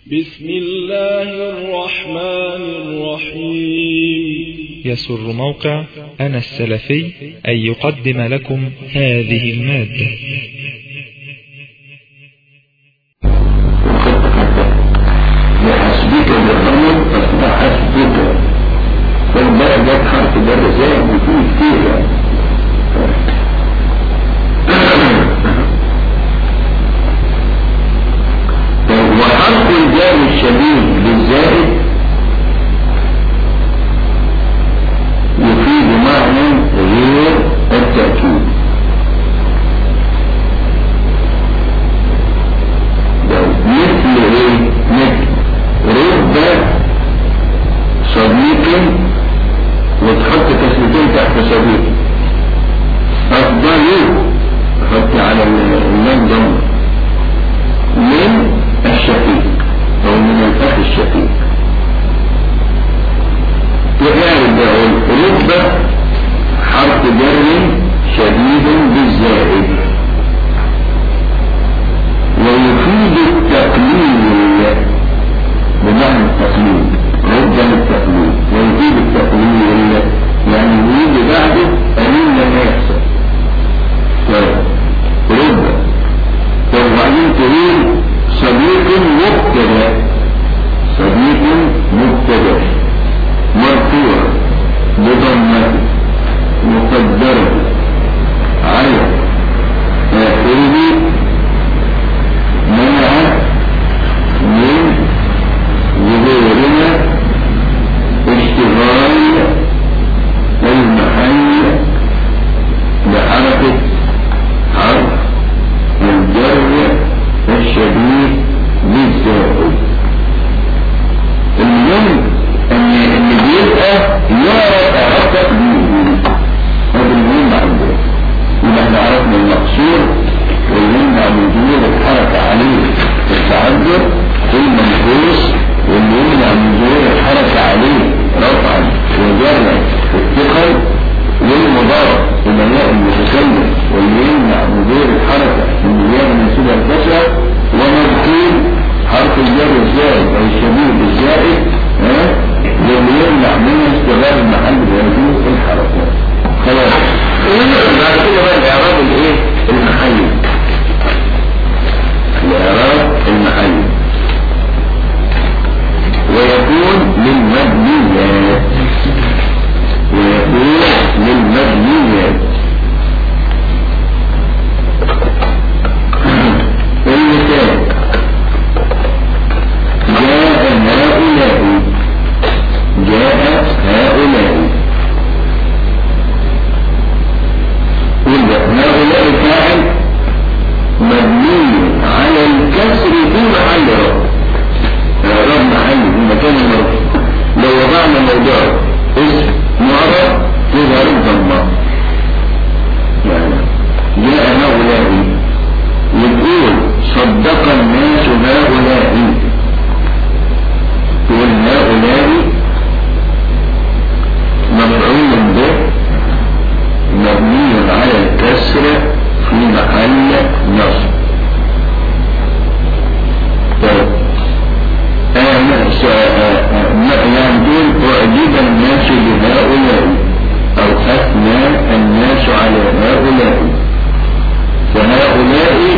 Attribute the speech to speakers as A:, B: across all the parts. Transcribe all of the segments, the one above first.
A: بسم الله الرحمن الرحيم
B: يسر موقع أنا السلفي أن يقدم لكم هذه المادة
C: لحسبك بالرمل فاصبح حسبك فالباء جت حرف جر زائد وفيه كتير وحرف الجار الشبيه بالزائد يفيد معنى غير التأكيد مثل ايه مثل رب صديق وتحط كسرتين تحت صديق افضل حط على اللام ضم من الشقيق او من الاخ الشقيق تغالب رب حرف جر شديد بالزائد ويفيد التقليل بمعنى التقليل ربما التقليل ويفيد التقليل يعني يجي بعده قليل لما يحصل رب وبعدين تقول صديق مبتدا صديق مبتدا مرفوع بضمه مقدره على اخره منع من ظهورنا اشتغال المحل بحركة حرف الجر الشديد بالزائد المهم ان اللي بيبقى يعرف اعرف تقديره هذا المهم عندنا يبقى احنا عرفنا المقصور ويمنع من ظهور الحركة عليه التعذر المنقوص واللي يمنع من ظهور الحركة عليه رفعا وجرا الثقل والمضارع وملاء المتكلم واللي يمنع من ظهور الحركة من زيادة من سبع البشر ومذكور حرف الجر الزائد او الشبيه بالزائد ها واللي يمنع من استغلال المحل بهذه الحركات خلاص بعد كده بقى الاعراب الايه المحلي الاعراب المحلي ويكون للمبنيات ويكون للمبنيات المثال جاء هؤلاء جاء هؤلاء يبقى هؤلاء فاعل مبني على الكسر في محل رب رب محل في مكان المرفوع لو وضعنا موضوع اسم معرب تظهر الضمه يعني جاء هؤلاء يقول صدق الناس هؤلاء تقول هؤلاء مفعول به مبني على الكسر في محل نصب طيب يعني دول أعجب الناس بهؤلاء أو أثنى الناس على هؤلاء فهؤلاء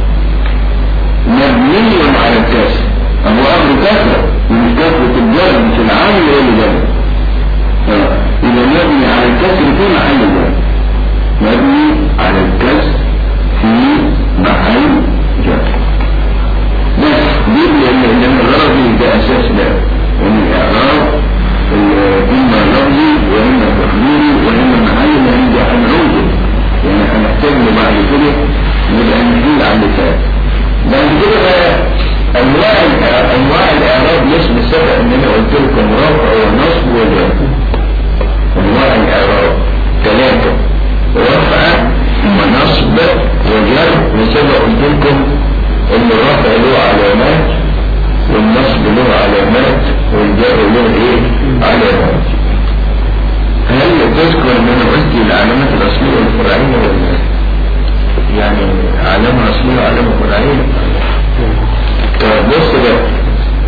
C: مبني على الكسر أبو أمر كسر من كسرة الجر مش العامل هو اللي جر إذا مبني على الكسر في محل جر مبني على الكسر في محل جر بس دي لأن الغرض ده أساس ده ومن الإعراب إما لفظي وإما تقديري وإما محل عند هنعوده يعني هنحتاج له بعد كده نبقى نجيل على اللسان بعد كده بقى أنواع أنواع الإعراب اسم سبق إن أنا قلت لكم رفع ونصب وجر أنواع الإعراب ثلاثة رفع ونصب وجر وسبق قلت لكم ان الرفع له علامات والنصب له علامات والجر له ايه علامات هل تذكر ان انا قلت العلامات الاصليه والفرعيه ولا يعني علامه اصليه وعلامه فرعيه طب بص بقى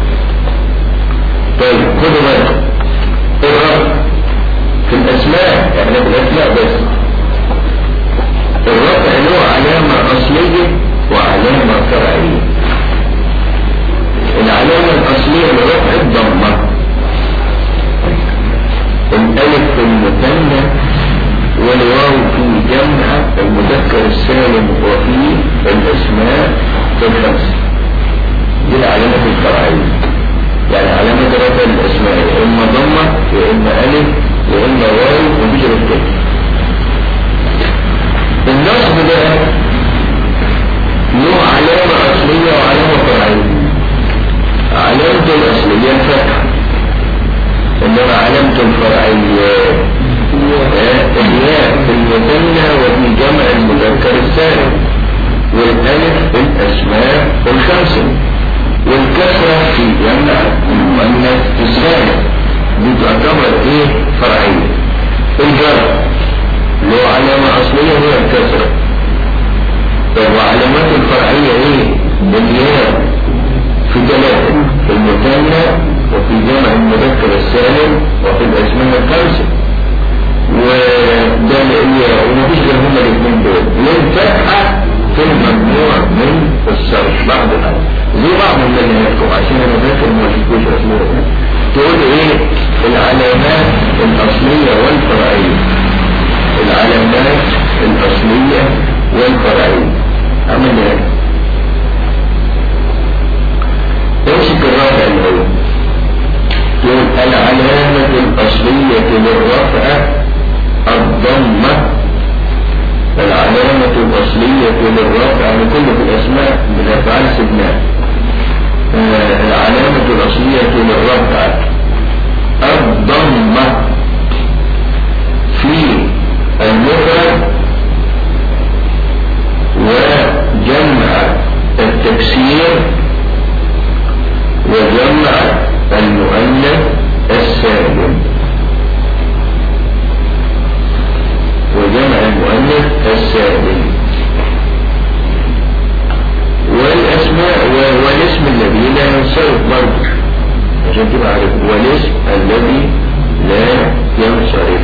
C: اللي هي الفتحة إنما علامة الفرعية الياء في المثنى وفي جمع المذكر السالم والألف في الأسماء الخمسة والكسرة في جمع المؤنث السالم دي تعتبر ايه فرعية الجر له علامة أصلية هي الكسرة طب وعلامات الفرعية ايه الياء في ثلاثة في المثنى وفي جمع المذكر السالم وفي الأسماء الخمسة وده الإيه ومفيش غير هما الاثنين دول للفتحة في الممنوع من الصرف بعض الأمر زي بعض الذين يذكر عشان أنا فاكر ما شفتوش رسمه تقول إيه العلامات الأصلية والفرعية العلامات الأصلية والفرعية عمل ايه؟ امسك الرافع الأول تقول العلامة الأصلية للرفع الضمة العلامة الأصلية للرفع لكل في الأسماء من أفعال سبناء العلامة الأصلية للرفع الضمة في المفرد وجمع التكسير وجمع المؤنث السالم وجمع المؤنث السالم والاسماء والاسم الذي لا ينصرف برضه عشان تبقى عارف والاسم الذي لا ينصرف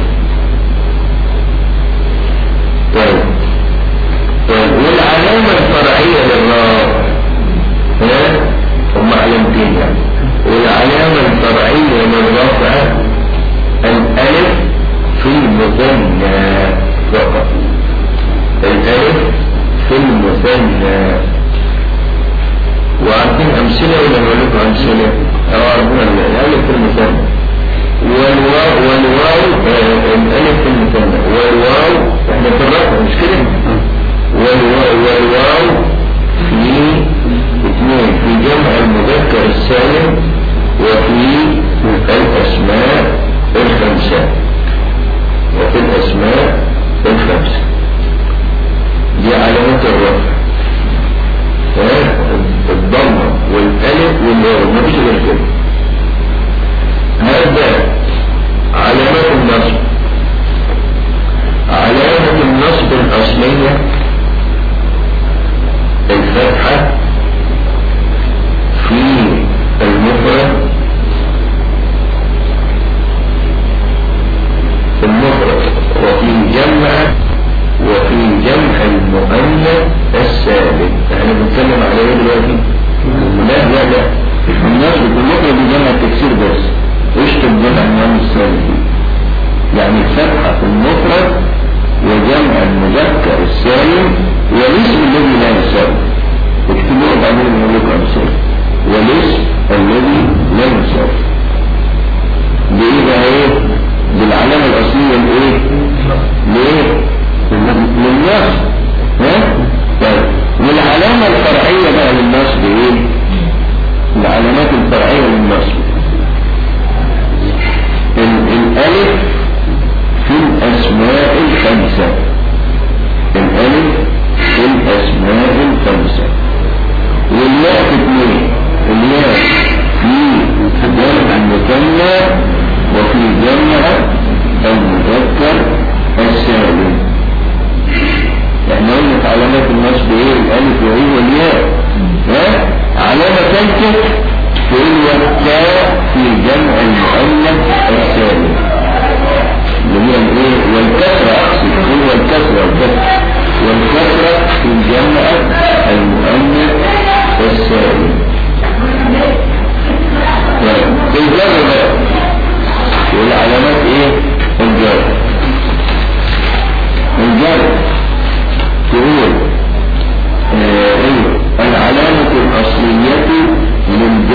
C: طيب طيب والعلامة الفرعية للراء ها هم علامتين يعني والعلامة الفرعية للرفع الألف في المثنى فقط الألف في المثنى وعارفين أمثلة ولا نقول لكم أمثلة أو عارفين الألف في المثنى والواو والواو الألف في المثنى والواو احنا في الرفع مش كده والواو والواو في اثنين في جمع المذكر السالم وفي الأسماء الخمسة وفي الأسماء الخمسة دي علامات الرفع الضمة والألف والواو ما فيش غير كده هذا علامات النصب علامة النصب الأصلية الفتحة في المفرد في المفرد وفي جمع وفي جمع المؤنث السالم احنا بنتكلم على ايه دلوقتي؟ لا لا لا الناس بالمفرد بجمع التكسير بس اشتم جمع المؤنث السالم يعني الفتحة في المفرد وجمع المذكر السالم والاسم الذي لا يسالم اكتبوه بعدين نقول لكم امثله والاسم الذي لا يسالم بايه بقى ايه بالعلامه الاصليه لايه ليه للنصب ها طيب والعلامه الفرعيه بقى للنصب ايه العلامات الفرعيه للنصب الالف في الاسماء الخمسه الالف في الاسماء الخمسه والياء في اثنين الياء في جمع المثنى وفي جمع المذكر السالم احنا قلنا علامات النصب ايه الالف وايه والياء ها علامة ثالثة تقول والتاء في جمع المؤنث السالم اللي هي الايه والكسرة اقصد تقول والكسرة والكسرة والكسرة في جمع المؤنث السالم الجر بقى والعلامات ايه الجر الجر تقول آه ايه العلامة الأصلية للجر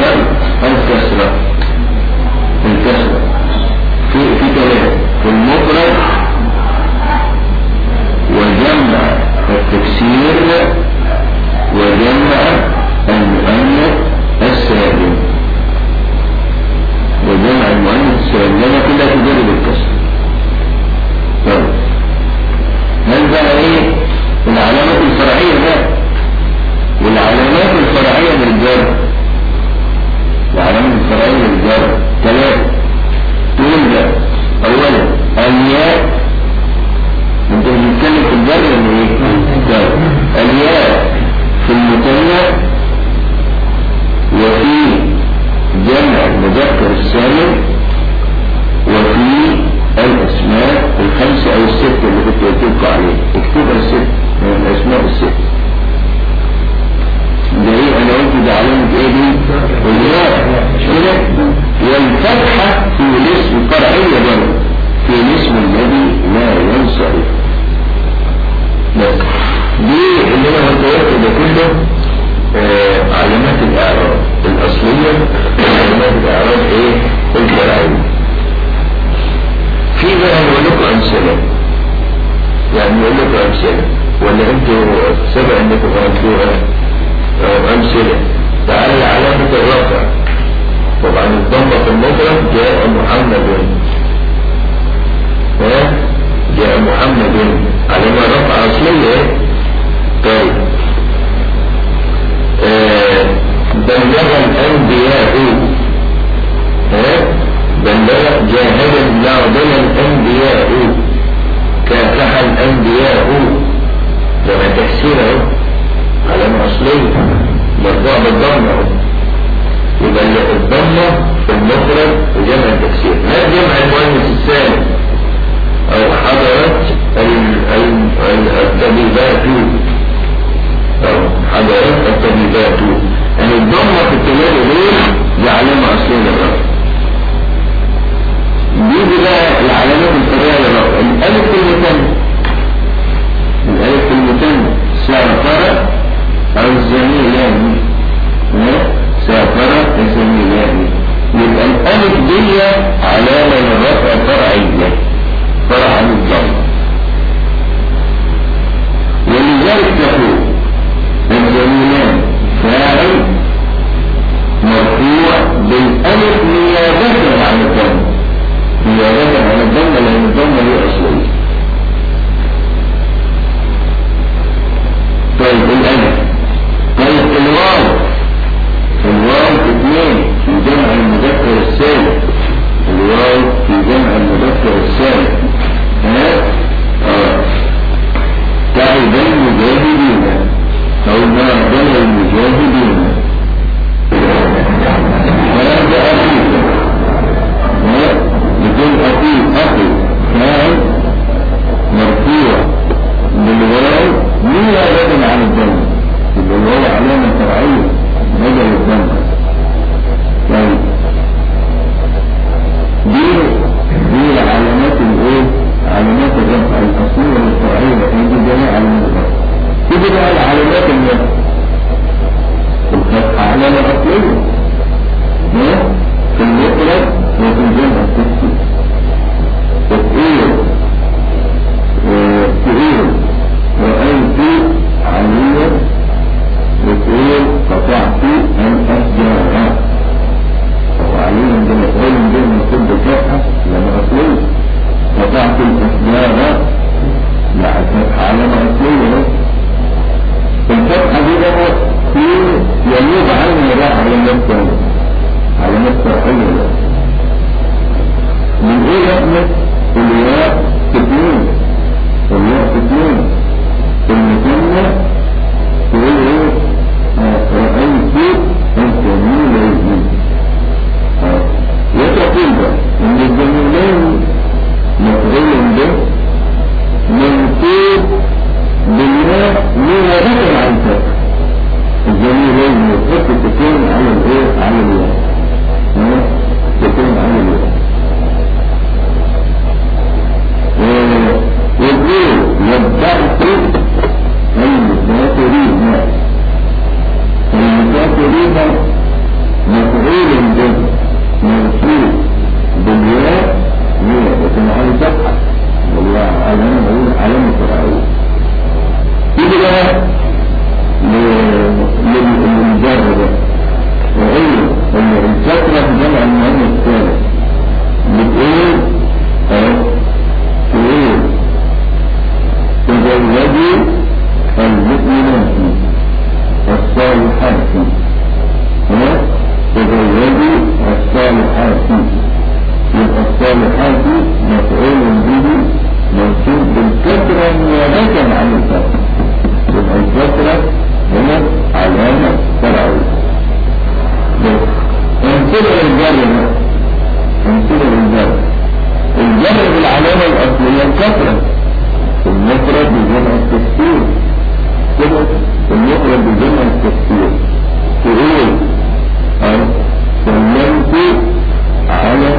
C: الثامن وفي الأسماء الخمسة أو الستة اللي كنت قلت لكم عليها اكتبها ست من الأسماء الست ده ايه انا قلت ده علامة ايه دي؟ الياء مش كده؟ والفتحة في الاسم فرعية برضه في الاسم الذي لا ينصرف بس دي اللي انا قلت ده كله آه علامات الاعراب الاصلية علامات الاعراب ايه؟ الفرعية في بقى نقول لكم امثلة يعني نقول لكم امثلة ولا انتوا سبق انكم غلطوها أو أمثلة تعالى علامة الرفع طبعا الضمة في المفرد جاء محمد ها جاء محمد علامة رفع أصلية طيب آه بلغ الأنبياء ها بلغ جاهد نعدل الأنبياء كافح الأنبياء لما تحسينه علامة أصلية مرفوع بالضمة يبقى الضمة في المفرد وجمع التكسير ما جمع المؤنث الثاني أو حضرت الطبيبات أو حضرت الطبيبات يعني الضمة في الثلاثة دول دي علامة أصلية للرفع دي بقى العلامات الفرعية للرفع الألف المثنى الألف المثنى سافر الزميلان سافر الزميلان يبقى الألف دي علامة للرفع فرعية فرع عن الضم ولذلك تقول الزميلان فاعل مرفوع بالألف نيابة عن الضم نيابة عن الضم لأن الضم هي أصلية طيب الألف طيب الواو الواو اثنين في جمع المذكر السالم الواو في جمع المذكر السالم ها اه تعب المجاهدين او ما بنى المجاهدين هذا اخيك ها بدون اخي اخي فاعل مرفوع بالواو نيابة عن الضم يبقى الواو علامة فرعية بدل الضم طيب دي دي العلامات الايه؟ علامات الرفع الاصلية والفرعية دي جميع علامات الرفع تيجي بقى العلامات النفع الفتحة علامة أصلية في المفرد وفي الجمع التكسير تكسير تقول رأيت عليا وتقول قطعت الأشجار وعليا ده مفعول به مكتوب بفتحة لما أصلية قطعت الأشجار لا فتحة علامة أصلية الفتحة دي بقى في يميز عنها بقى علامات تانية علامات فرعية من ايه يا الياء تكوين الياء تكوين المثنى تقول ايه رأيت الجميلين وتقول بقى ان الجميلين مفعول به منصوب بالياء نيابة عن فتح الجميلين يتحط تكون على الايه على الياء تكون على الياء يقول يبدأت المسافرين المسافرين مفعول به منصوب بالياء نيابة عن فتحة والله علامة بقول علامة فرعية تيجي بقى للمجرد وهي ان الفترة في جمع المهم الثالث بتقول اهو تقول تزوجوا المؤمنات الصالحات ها تزوجوا الصالحات يبقى الصالحات مفعول به منصوب بالكثرة نيابة عن الفتح يبقى الكثرة هنا علامة فرعية أمثلة الجارية أمثلة للجر الجر بالعلامة الأصلية الكثرة المفرد بجمع التفسير كده المفرد بجمع التفسير تقول سلمت على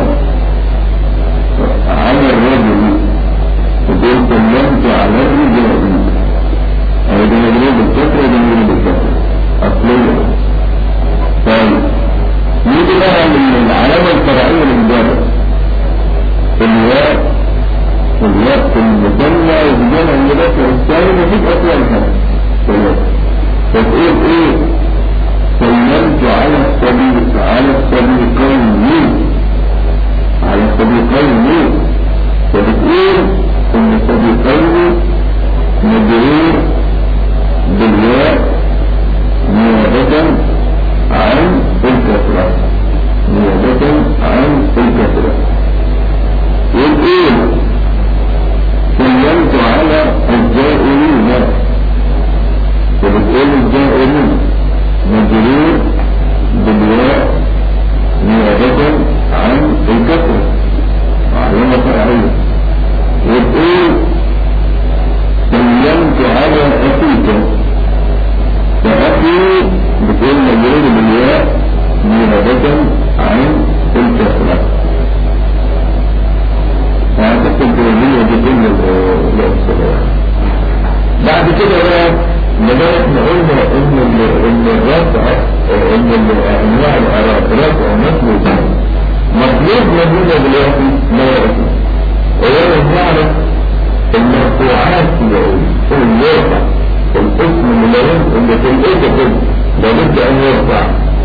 C: على الرجل تقول سلمت على الرجال أو ده مجرد بالكثرة ده مجرد بالكثرة أصلية طيب نيجي بقى من العلامة الفرعية للجر الواء الواء المثنى وبجمع المذكر الثاني مفيش أصلا كده فتقول إيه سلمت على الصديق على الصديقين على الصديقين فبتقول ان الصديقين مجرور بالياء نيابة عن الكثرة نيابة عن الكثرة والإيه سلمت على الجائرين فبتقول الجائرين مجرور بالياء نيابة عن الكثرة معلومة فرعية وتقول سلمت على أخيك فأخي بتقول مجرور بالياء نيابة عن الكثرة فأعتقد الجوابية دي كل الأسئلة بعد كده بقى لذلك احنا قلنا ان ان الرفع ان انواع الاعراب رفع ومثل مطلوب موجودة دلوقتي لا يأتي ويجب نعرف المرفوعات في الواقع الاسم الملون اللي في الاسم لابد ان يرفع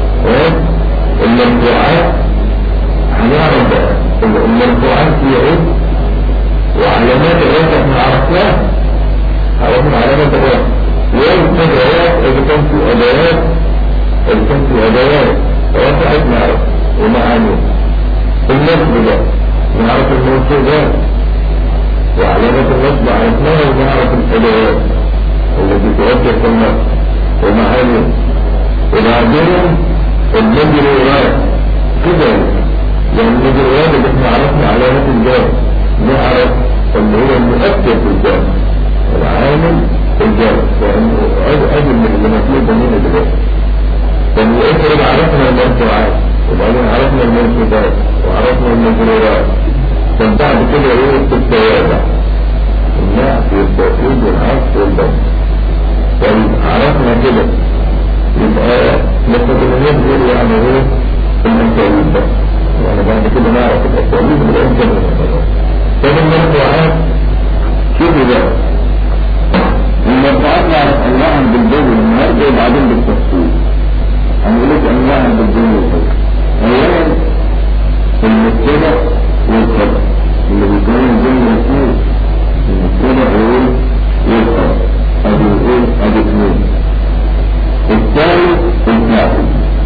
C: المرفوعات هنعرف بقى المرفوعات هي ايه وعلامات الرفع احنا عرفناها عرفنا علامات الرفع والتدعيات اذا كان في ادوات اذا كان في ادوات رفعت نعرف ومعاني النصب ده نعرف المنصوبات وعلامات النصب عرفناها ونعرف الادوات التي تؤثر في النصب ومعاني وبعدين المجرورات كده يعني المجرورات اللي احنا عرفنا علامات الجار نعرف اللي هو المؤثر في الجار العامل الجار أجل من اللي مطلوب مننا دلوقتي فنفرض عرفنا المرفوعات وبعدين عرفنا المنصوبات وعرفنا المجرورات فبعد كده ايه التوابع النعت والتوحيد والعطف والضم طيب عرفنا كده يبقى مستقبلين دول يعني ايه المنتويد بقى يعني بعد كده نعرف الأساليب اللي أنت من المنتويد طب المرفوعات شوفوا بقى المرفوعات نعرف أنواعا بالجو النهارده وبعدين بالتفصيل هنقول لك أنواعا بالجو والخير أولا المبتدأ والخبر اللي بيكون الجملة اثنين المبتدأ هو والخبر أدي ايه أدي اثنين الثالث الفاعل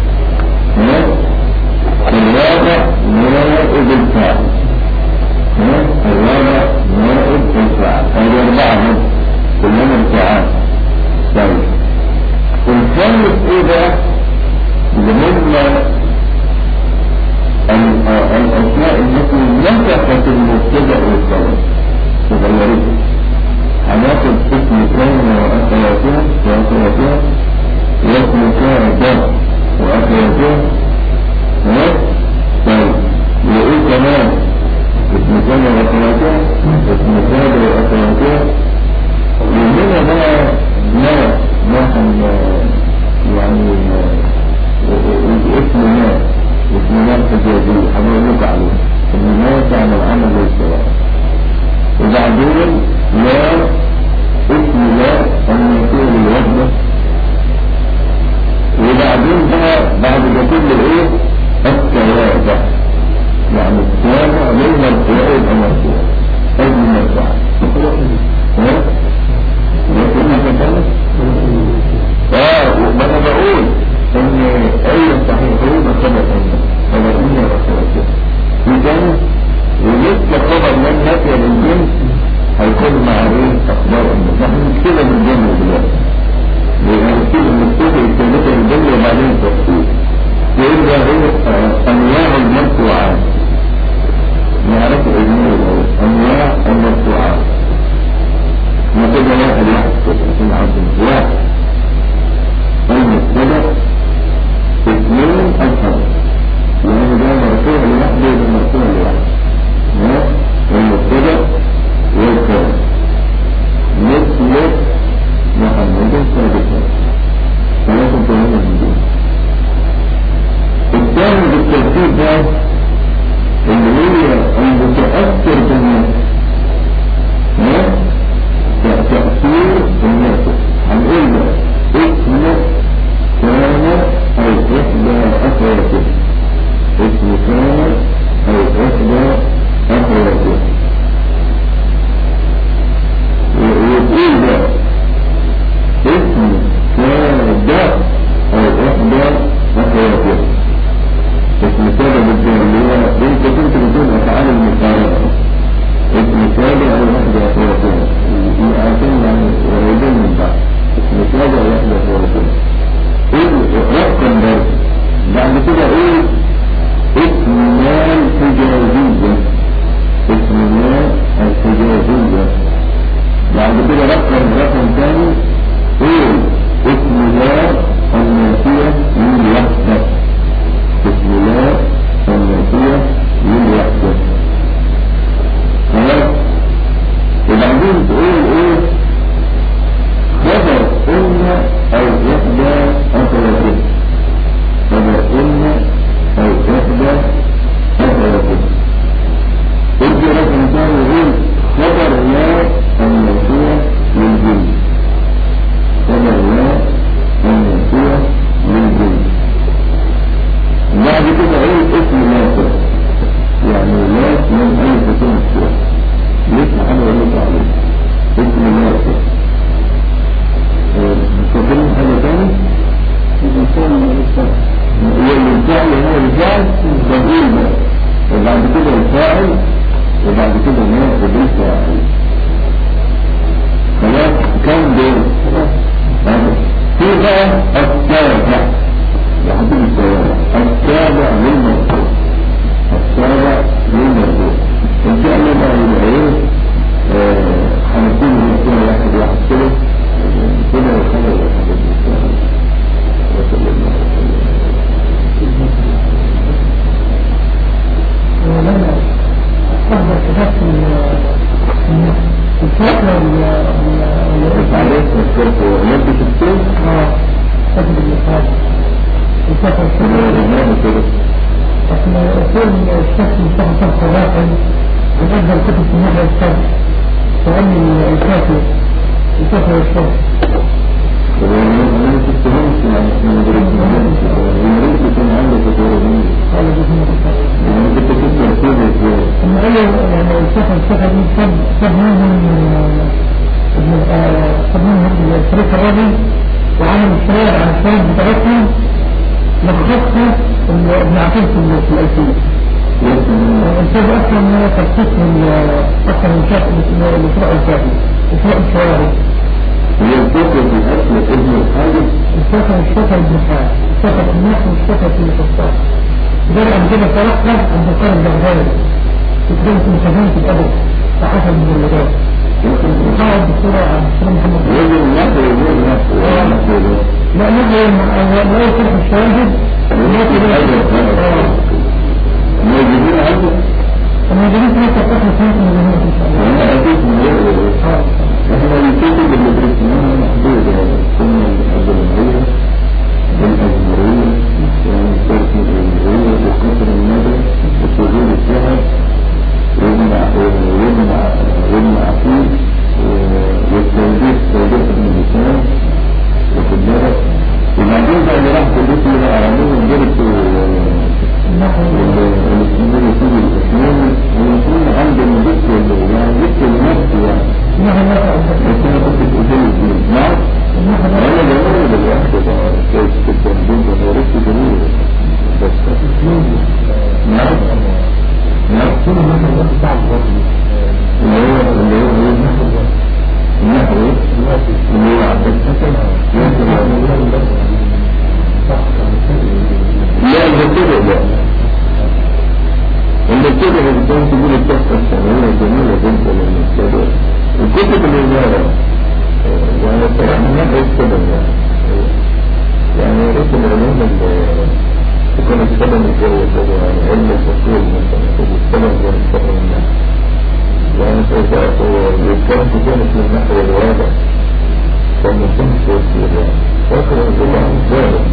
C: الرابع نائب الفاعل الرابع نائب الفاعل هذه أربعة كلهم الفاعل طيب الخامس ايه بقى اللي هم الأسماء التي نسخت المبتدأ والخبر تغيرتها هناخد اسم كان وأخواتها وأخواتها واسم كان وأخواتها طيب وإيه كمان اسم كان وأخواتها اسم كان وأخواتها وهنا بقى ما ما يعني اسم ما اسم ما الحجازي هنقول لك عليه ان ما كان العمل والسواء وبعدين لا اسم لا ان يكون الوحدة وبعدين بقى بعد ده كله ايه التوابع يعني التوابع لما القراءة يبقى مرفوع قبل مرفوع ها؟ لكن ما كانت اه ما انا بقول ان اي صحيحين ثبت ثلاثين رسولة اذا ولسه خبر من نفي للجنس هيكون مع ايه اخبار الناس نحن نكتبها من الجنة دلوقتي لان نكتب المكتوبة يكتبها الجنة وبعدين التفصيل يبقى ايه انواع المرفوعات نعرف علمية الأول أنواع المرفوعات ما كده واحد واحد عشان عبد واحد المبتدا اثنين الخبر لأن ده مرفوع لوحده وده مرفوع لوحده المبتدا والخبر مثل محمد ثابتا ثلاثة كلمة من دون الثاني بالترتيب ده اللي هي المتأثر بالنفس تأثير النفس هنقول له اسم كان أو إحدى أخواته اسم كان أو إحدى أخواته ويقول ده اسم كاد أو إحدى أخواته اسم كاد بالجهة اللي هو انت كنت بتقول أفعال المقارنة اسم كاد أو إحدى أخواته عشان يعني قريبين من بعض اسم كاد أو إحدى أخواته رقم برضه بعد كده ايه اسم مال حجازية اسم مال الحجازية بعد كده رقم رقم ثاني ايه اسم الله الناسية من وحدة اسم الله الناسية من وحدة خلاص وبعدين تقول ايه خبر قلنا او احدى اخواتين خبر قلنا او احدى اخواتين ادي رقم ثاني يقول خبر لا الناسية للجن خبر لا الناسية للجن بعد كده ايه اسم ناصر يعني لا من اي فتن السوء ليس حاجة يقول عليه اسم ناصر مستقبلين حاجة تاني هي الفعل هو الفعل بديل وبعد كده الفاعل وبعد كده ناس بالفاعل خلاص كم دول في بقى السابع لحدود السابع السابع للمرفوع السابع للمرفوع ان شاء الله بقى يبقى ايه هنكون كده واحد واحد كده كده وكده وحاجات وصلى الله
D: ولما استخدم كتاب الفترة اللي
C: عليك مشكلة ولبس السن
D: اه قبل اللقاء الفترة السنة
C: كده
D: احنا يكون الشخص مستخدم شخص واحد من أفضل كتب في مجال الشرع وأن الكافر الكافر الشرع قال بسم الله ثم قال يعني الكافر الشرع دي سب سب منهم سب منهم الفريق الرابع وعمل الشرائع على الشرائع بتاعتهم لخصها ابن عقيل في الألفية الإنتاج أصلا هو تخصيص من أكثر من شخص لشراء الكافي وشراء الشوارع
C: هي الفكرة في الأكل ابن الحاجب
D: الشفر الشفر البحار الشفر الناس والشفر في الخصاص ده الأمثلة تلقى عند القرن البغدادي في كتابة مساهمة الأدب صحافة المجلدات وقال الدكتور عبد السلام محمد
C: يجب النحو يجب النحو والنحو
D: لا نبغى لا يصلح الشواهد لا تبقى
C: ما يجبون عنده
D: المدينة ما تتقل فيها من المدينة إن شاء الله
C: وانا أتيت من غير احنا الكتب اللي درسناها محدودة كنا الأجنبية والأجنبية والصرف الأجنبية وقصر الندى وسجود الذهب وابن وابن وابن عقيل والتوجيه توجيه ابن هشام واخد بالك وبعدين بقى اللي راح تدرس اللي أعلمه درس
D: النحو
C: الاسمين يسيب الاسمين ويكون عند المدرس يعني ذكر لنفسه يعني
D: النحو لا تعبد
C: بس انا كنت في اصول الدين نعم
D: النحو لا
C: انا جميل بالوقت ده كيف التنظيم ده هو لسه جميل بس نعم نعم
D: كل ما كان وقت صعب
C: اللي هو اللي هو ايه النحو اللي هو عبد الحسن لا ده كده لا اللي كده ممكن تقول التحفة الثانوية جميلة جدا للمبتدئ وكتب الوزارة يعني صراحة ما يكتبها يعني يعني يا ريت العلوم اللي تكون السبب الجوي كده يعني علم الفصول مثلا تكون السبب زي السبب النحو يعني فإذا يتكلم كتير في النحو الواضح فما كنتش يصير يعني فاكر يقول عن ذلك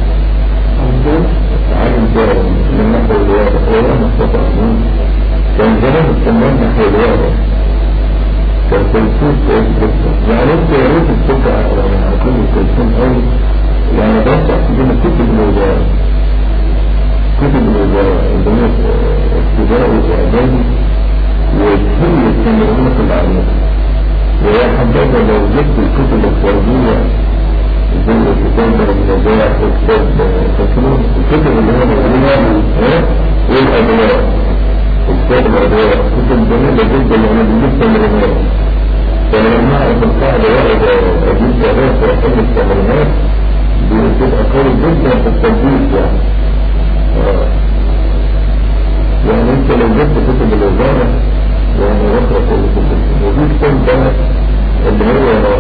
C: عالم جارم من النحو الواضح ولا مستطع منه كان زمان السمان نحو الواضح كان تلسوس كويس جدا يعني انت يا ريت السكة يعني عشان التلسون قوي يعني بنصح تجيب كتب الوزارة كتب الوزارة عندنا ابتدائي واعدادي وكل التمرينات العامة ويا حبذا لو جبت الكتب الفردية زي كتاب النجاح وكتاب تكليم الكتب اللي هي موجودة والأدوار وكتاب الأدوار كتب جميلة جدا يعني بجيب تمرينات فلما أعرف القاعدة واحد أجيب ثلاثة وأحب التمرينات بتبقى قوي جدا في التنفيذ يعني آه. يعني انت لو جبت كتب الوزارة يعني اقرا كل كتب ودي كتاب بقى اللي هو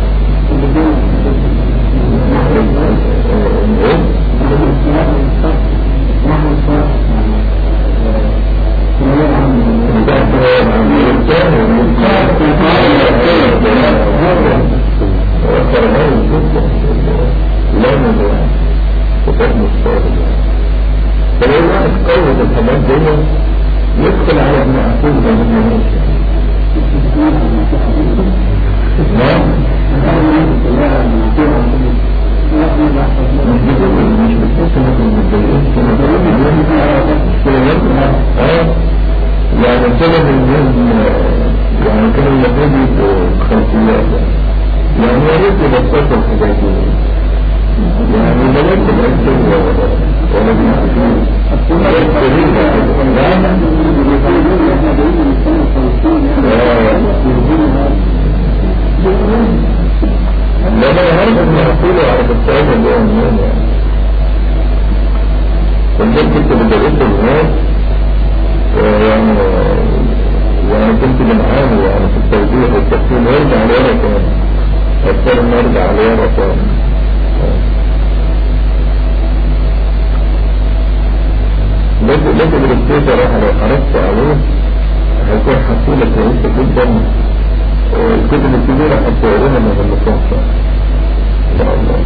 C: فلو واحد قوة الحاجات دي يدخل على ابن عقول ده من ماشي نعم مش بتقول مش بتقول انك متضايقين اه يعني سبب الناس يعني كانوا المفروض يبقوا خلفيات يعني يا ريت يبسطوا الحاجات دي يعني بلاش تبقى ولا ولا بنعرفين لا لا هرب من أقوله على السؤال اللي هو منين يعني كنت كنت بدرس الناس يعني يعني كنت بنعاني يعني في التوجيه والتفصيل وارجع لورا تاني اضطر ان ارجع لورا تاني لازم لازم الاستيزة راح لو حرصت عليه هيكون حصيلة كويسة جدا الكتب الكبيرة هتقرينا من المصنفة ان شاء الله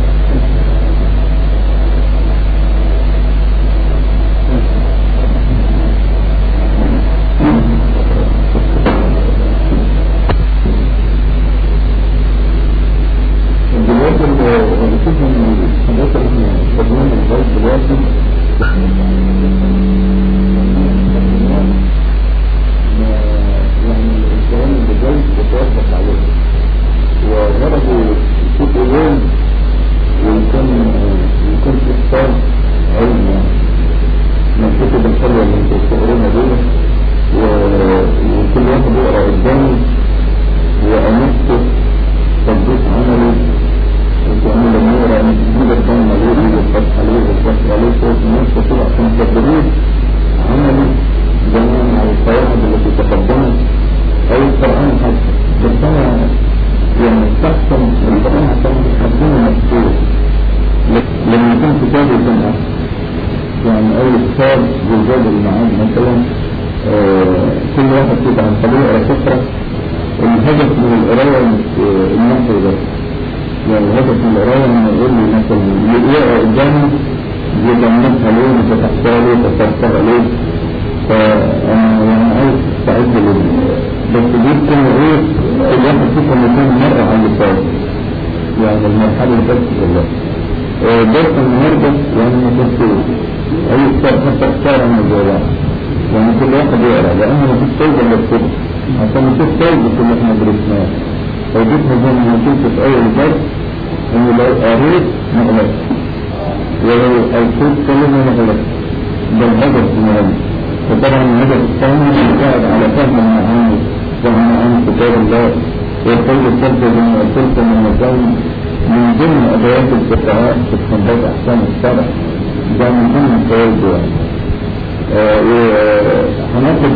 C: دلوقتي بشوف من الحاجات اللي احنا خدناها لغايه دلوقتي يعني الكلام اللي جاي بتوضح عليه وغرضوا كتب يوم ويكون يكون في اختار علم من الكتب الحلوه اللي انتوا بتقرونا دي وكل واحد يقرا قدامي وانفسه تطبيق عملي وتعمل النور عن تجيب الدم عليه والفتح عليه والفتح عليه صوت الناس وكده عشان تدريب عملي جميعا على القواعد التي تقدمت او القرآن حتى بس انا يعني استحسن القرآن عشان تحدثنا مكتوب لما يكون كتاب يكون احسن يعني اي كتاب زجاج المعاد مثلا آه كل واحد كده عن طريقة فكرة الهدف من القراية مش النحو بس يعني الهدف من القراية انه يقول لي مثلا يقرا قدامي يجمعها ليه وتتحتها ليه وتتحتها ليه فانا يعني عايز استعد لل بس دي تكون ايه كل واحد فيكم يكون مرة على اللسان يعني المرحلة بس كلها درس النهارده يعني ما كنت اي كتاب حتى اختار عن الجواب يعني كل واحد يقرا لان ما فيش فايده الا كده عشان نشوف فايده اللي احنا درسناه فوجدنا زي ما نشوف في اول درس ان لو قريت ما غلطش ولو قريت كلمه ما غلطش ده الهدف المهم وطبعا الهدف الثاني يساعد على فهم المعاني فهم معاني كتاب الله والقول الثالث زي ما قلت لكم من الكون من ضمن ادوات الفقهاء في استنباط احكام الشرع ده من ضمن الفوائد يعني وهناخد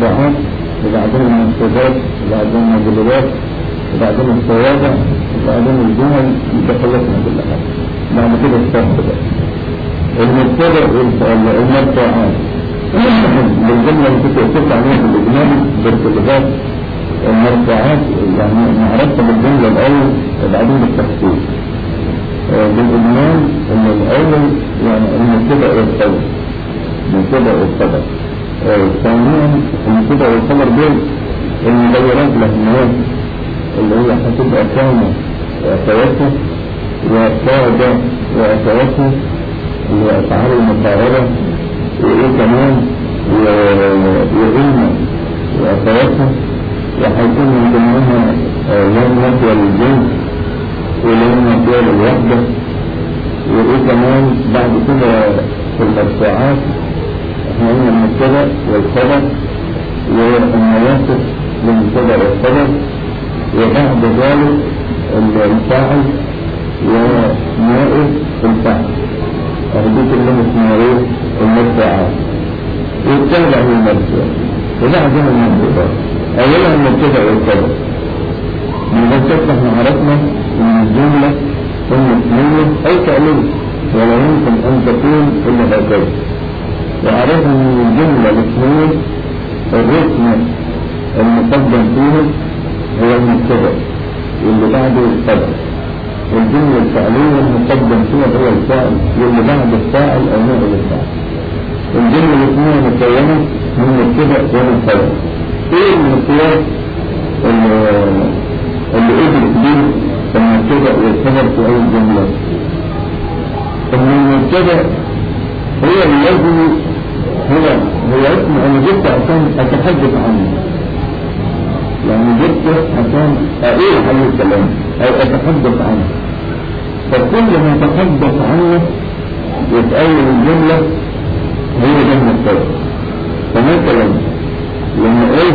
C: المرفوعات وبعدين المنصوبات وبعدين المجلبات وبعدين الصوابع وبعدين الجمل يتخلصنا كل حاجة بعد كده الصرف بقى المبتدأ والمرفوعات بالجملة اللي كنت قلت عليها في الإجمال بالكلمات المرفوعات يعني معرفة بالجملة الأول وبعدين بالتفصيل بالإجمال إن الأول يعني المبتدأ والخبر المبتدأ والخبر ثانيا المبتدأ والخبر دول المغيرات الأهميات اللي هي هتبقى كامة وأخواته وقاعدة وأخواته اللي هي أفعال المقاربة وإيه كمان وإلمة وأخواته وهيكون من ضمنها لون نفي للجنس ولون نفي للوحدة وإيه كمان بعد كده في المرفوعات احنا قلنا المبتدأ والخبر والنواسخ للمبتدأ والخبر وبعد ذلك الفاعل ونائب الفاعل أهديك اللي اسمها ايه المرفوعات والتابع هو المرفوع وبعدين المرفوعات أولا المبتدأ والخبر من ذلك احنا عرفنا ان الجملة إما اسمية أو فعلية ولا يمكن أن تكون إلا هكذا وعرفنا من الجملة الاسمية الرسم المقدم فيه هو المبتدأ واللي بعده الخبر والجملة الفعلية المقدم فيها هو الفاعل واللي بعد الفاعل أو نائب الفاعل الجملة الاسمية مكونة من مبتدأ ومن خبر ايه المقياس اللي ادرك به المبتدأ والخبر في أي جملة ان المبتدأ هو الذي هو هو اسم انا جبت عشان اتحدث عنه يعني جبته عشان اقول عليه الكلام او اتحدث عنه فكل ما اتحدث عنه يتأول الجملة هي ده المبتدأ فمثلا لما ايه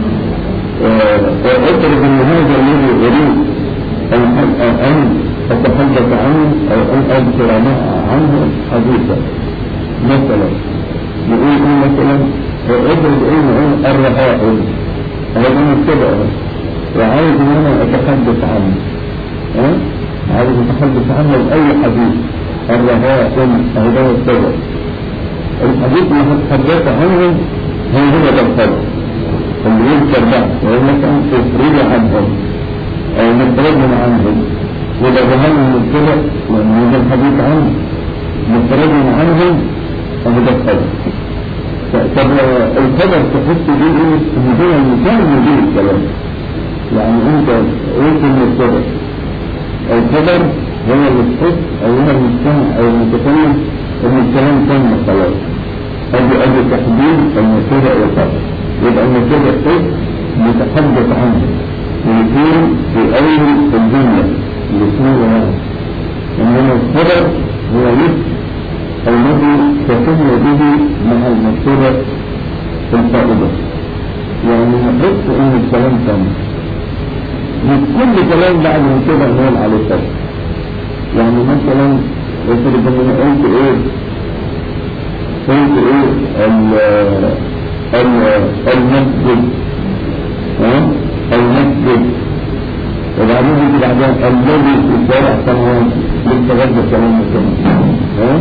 C: اضرب ان هذا الذي اريد ان اتحدث عنه او ان اذكر عنه حديثا مثلا نقول ايه مثلا اضرب ايه الرهائن هذا مبتدأ وعايز ان انا اتحدث عنه ها عايز اتحدث عنه باي حديث الرهائن هذا مبتدأ الحديث اللي هتحدث عنه هو هو ده الخبر اللي يذكر بعد وهو مثلا تفريد عنهم او مفردهم عنهم وده ظهر المبتدأ لان هذا الحديث عنه مفردهم عنهم هو ده الخبر طب الخبر تحس بيه ايه ان هو المكان مدير الكلام يعني انت قلت المبتدأ الخبر هو اللي تحس او هو المستمع او المتكلم ان الكلام تم خلاص ادي ادي تحديد المبتدأ والخبر يبقى المبتدأ اسم متحدث عنه ويكون في اول الجملة اللي اسمه يعني انما الخبر هو اسم الذي تتم به مع المبتدأ في الفائدة يعني نحس ان الكلام تم مش كل كلام بعد المبتدأ نقول عليه فرق يعني مثلا افرض ان انا قلت ايه قلت ايه ال ال المسجد ها المسجد وبعدين يجي بعدين الذي في الشارع سنوات لسه غدا كلام مثلا ها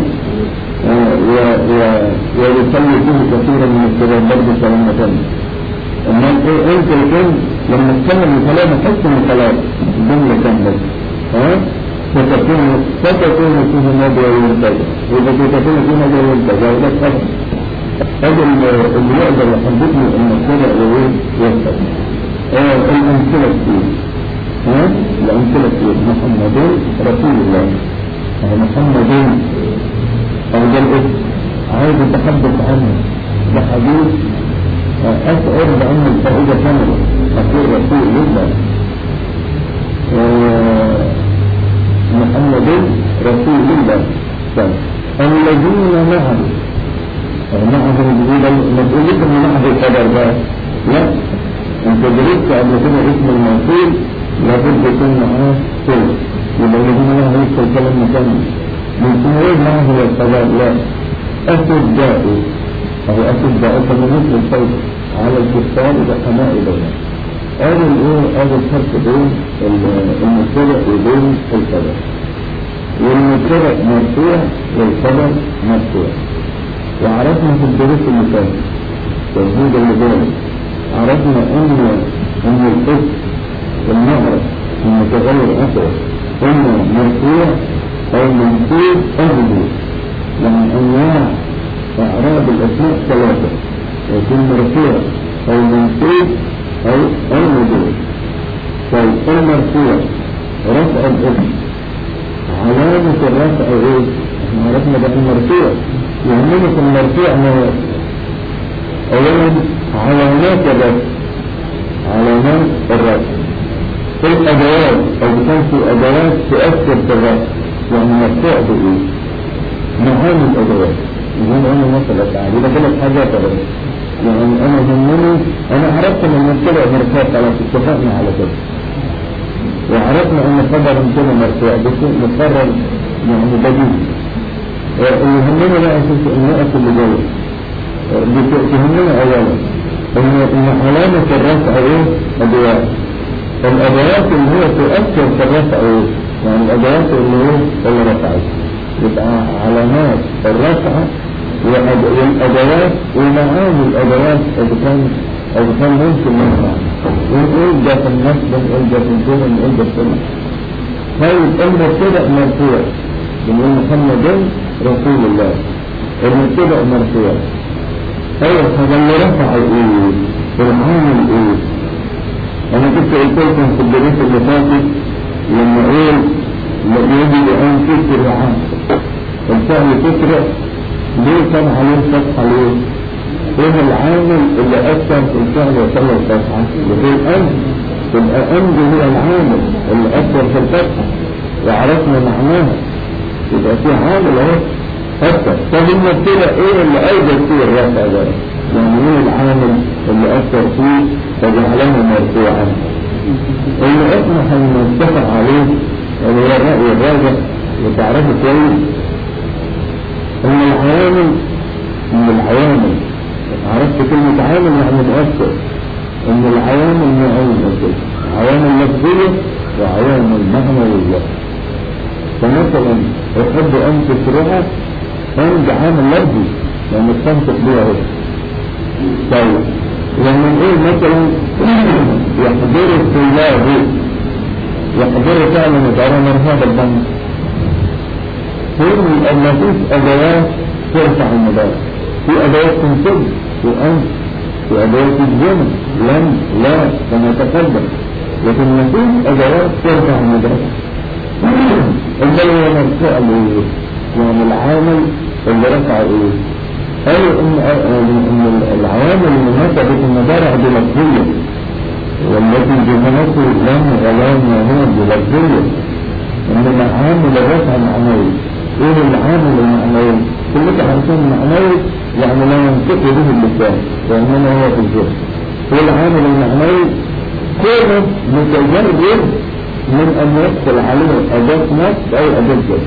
C: ويصلي فيه كثيرا من الشباب برضه كلام مثلا اما انت الكلام لما تتكلم الكلام تحس ان الكلام جمله كامله ها فتكون فتكون فيه ماضي وينتج واذا تكون فيه ماضي وينتج هذا الخبر هذا اللي يقدر يحدد لي ان الشرع وين ينتج الامثله كتير ها الامثله كتير محمد رسول الله محمد او ده الاسم عايز اتحدث عنه بحديث اشعر بان الفائده كامله اقول رسول الله محمد رسول الله الذين معه معه ما تقولش ان معه خبر بقى لا انت درست قبل كده اسم الموصول لابد يكون معاه صوت يبقى الذين معه يدخل كلام مكمل من سنوين معه الخبر لا أصداء أو أصداء كما مثل الصوت على الكفار بحماء بينهم قالوا الايه قالوا الفرق بين المبتدأ وبين الخبر والمبتدأ مرفوع والخبر مرفوع وعرفنا في الدروس اللي فاتت تجديد اللي بالك عرفنا ان ان الاسم والمعرف المتغير اثر اما مرفوع او منصوب او مجهول لان انواع اعراب الاسماء ثلاثه يكون مرفوع او منصوب او او مجهول طيب المرفوع رفع الاسم علامة الرفع ايه؟ احنا عرفنا بقى المرفوع يهمنا في المرفوع ما اولا علامات الرفع علامات الرفع في الادوات او بكون في ادوات تؤثر في الرفع يعني مرفوع بايه؟ معاني الادوات يقول انا مثلا تعالى يبقى ثلاث حاجات اهو يعني انا يهمني انا عرفت ان المبتدا مرفوع خلاص اتفقنا على كده وعرفنا ان خبر كده مرفوع بس مقرر يعني بديل اللي يهمنا بقى شوف النقط اللي جايه بتهمنا اولا ان ان علامه الرفع ايه؟ ادوات الادوات اللي هي تؤثر في الرفع ايه؟ يعني الادوات اللي هي اللي رفعت يبقى علامات الرفع والادوات ومعاني الادوات اذا كان اذا كان ممكن نفع ونقول ده في النصب ونقول ده في الجمل ونقول ده في السنة طيب المبتدأ مرفوع بنقول محمد رسول الله المبتدأ مرفوع ايوه هذا اللي رفع ايه العامل ايه انا كنت قلت لكم في الدروس اللي فاتت لما اقول يجب ان تسرع الفعل تسرع ليه كان عليه فتحه ليه؟ ايه العامل اللي اثر في الفعل وصل الفتحه؟ اللي الامر تبقى امر هو العامل اللي اثر في الفتحه وعرفنا معناها يبقى في عامل اهو اثر طب المبتدا ايه اللي اوجد فيه الرفع ده؟ يعني مين العامل اللي اثر فيه فجعله مرفوعا؟ اللي احنا هنتفق عليه اللي هو الرأي الراجح وتعرفه كويس ان العوامل من العوامل عرفت كلمة عامل يعني مؤثر ان العوامل نوعين كده عوامل لفظية وعوامل معنوية فمثلا احب ان تسرعها عند عامل لفظي يعني تنطق بيها اهو طيب لما نقول مثلا يحضر الطلاب يحضر فعلا مدعو من هذا الضم كل ما فيش ادوات ترفع المدار في ادوات تنصب وانت في ادوات الجمع لم لا كما تقدم لكن ما فيش ادوات ترفع المدار ده اللي هو مرفوع الايه يعني العامل اللي رفع ايه قالوا ان ان العوامل اللي نسبت المضارع بلفظيه والتي بمناسب لم ولام وهو بلفظيه انما عامل الرفع معنوي ايه العامل المعنوي كلك عارفين المعنوي يعني لا ينطق به اللسان وانما هو في الجهد هو العامل المعنوي كونه متجرد من ان يدخل عليه اداة نصب او اداة جد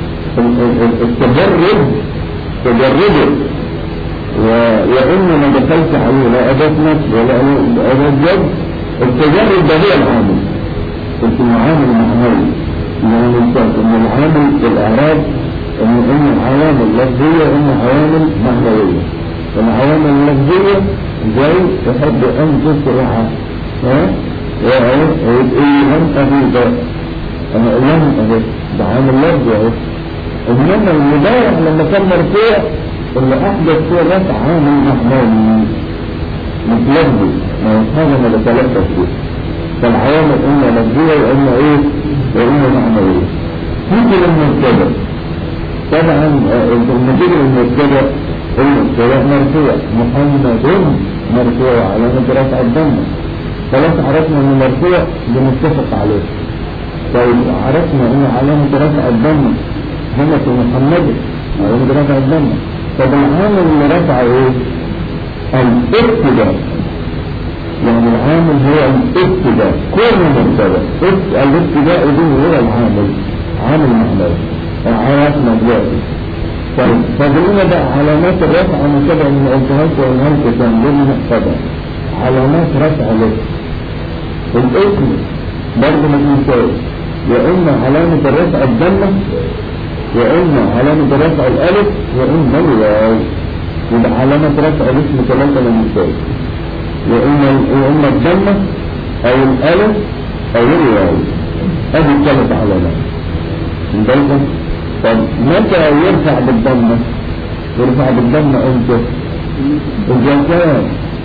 C: التجرد تجرده وإن ما دخلت عليه لا أداة نصب ولا أداة جد التجرد ده هو العامل قلت المعامل المعنوي يعني ان العامل في الاعراب ان ان العوامل لفظيه وان عوامل معنويه العوامل اللفظيه زي يحب ان تسرع ها ويقول لم ابي ده انا لم ابي ده عامل لفظي اهو انما المضارع لما كان مرفوع اللي احدث فيه الرفع عامل معنوي مش لفظي ما هو هذا ما بتلفظ فيه فالعوامل اما لفظيه واما ايه وإما معنوية نيجي للمبتدا طبعا لما تيجي للمبتدا المبتدا مرفوع محمد مرفوع علامة رفع الضمة خلاص عرفنا ان مرفوع بنتفق عليه طيب عرفنا ان علامة رفع الضمة هنا في محمد علامة رفع الضمة طب العامل اللي رفع ايه؟ الابتداء يعني العامل هو الابتداء كل مبتدا الابتداء دي هو العامل عامل معنوي عرفنا دلوقتي طيب فضلنا بقى علامات الرفع انا كده من قلتهاش وقلها لكم كان ضمن طبعا علامات رفع الاسم الاسم برضه ما تنساش يا اما علامة الرفع الضمة يا اما علامة الرفع الالف يا اما الواو يبقى علامة رفع الاسم ثلاثة ما ننساش يا اما يا اما الضمة او الالف او الواو ادي الثلاث علامات بالكم طب متى يرفع بالضمة يرفع بالضمة امتى اذا كان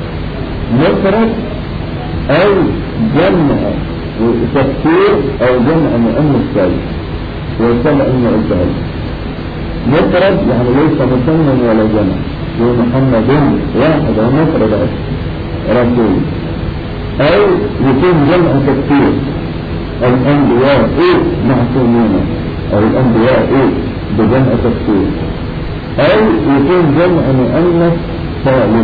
C: مفرد او جمع تفسير او جمع مؤنث ثالث وسبق ان قلتها لك. مفرد يعني ليس مثنى ولا جمع ومحمد واحد هو مفرد رسول او يكون جمع تفسير الانبياء ايه معصومين او الانبياء ايه بجمع تفسير او يكون جمع مؤنث سالم